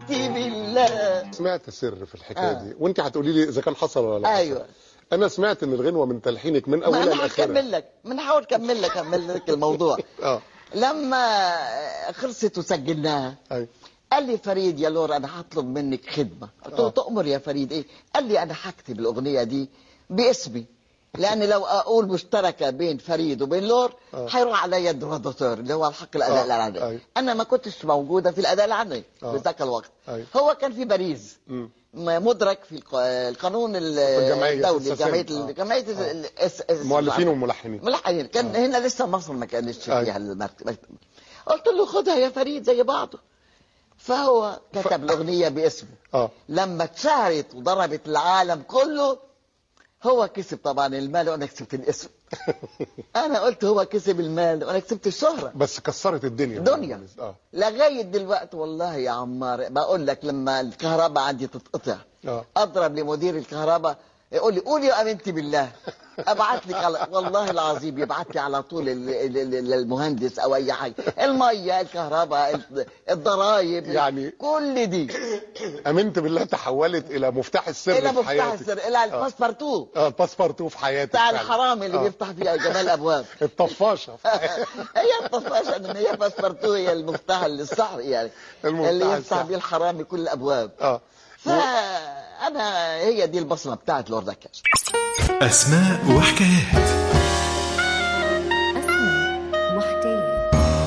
بالله سمعت سر في الحكايه آه. دي وانت هتقولي لي اذا كان حصل ولا لا أيوة. حصل. انا سمعت ان الغنوه من تلحينك من ما اولها انا لاخرها هكمل لك من حاول اكمل لك اكمل لك الموضوع اه لما خلصت وسجلناها ايوه قال لي فريد يا لور انا هطلب منك خدمه قلت له آه. تؤمر يا فريد ايه قال لي انا هكتب الاغنيه دي باسمي لان لو اقول مشتركه بين فريد وبين لور آه. هيروح عليا الدرادوتور اللي هو الحق الاداء آه. العلني أيوة. انا ما كنتش موجوده في الاداء العلني آه. في ذاك الوقت أيوة. هو كان في باريس مم. م- مدرك في الق- القانون ال- الجمعية الدولي الأساسية. جمعيه آه. ال- جمعيه ال- آه. ال- الس- الس- مؤلفين وملحنين ملحنين كان هنا لسه مصر ما كانتش أيوة. فيها المكتب قلت له خدها يا فريد زي بعضه فهو كتب الاغنيه باسمه اه لما اتشهرت وضربت العالم كله هو كسب طبعا المال وانا كسبت الاسم انا قلت هو كسب المال وانا كسبت الشهره بس كسرت الدنيا الدنيا اه لغايه دلوقتي والله يا عمار بقول لك لما الكهرباء عندي تتقطع اه اضرب لمدير الكهرباء يقول لي قول يا امنتي بالله ابعت لك على والله العظيم يبعت لي على طول ال- ال- ال- المهندس او اي حاجه الميه الكهرباء ال- الضرايب يعني- كل دي امنت بالله تحولت الى مفتاح السر الى في مفتاح حياتك السر الى الباسبورتو اه الباسبورتو في حياتك بتاع فعلا. الحرامي اللي آه. بيفتح فيها جميع الابواب الطفاشه في حياتك. هي الطفاشه ان هي باسبورتو هي المفتاح للسحر يعني المفتاح اللي يفتح السحر. بيه الحرامي كل الابواب اه فانا هي دي البصمه بتاعت لورد كاش أسماء وحكايات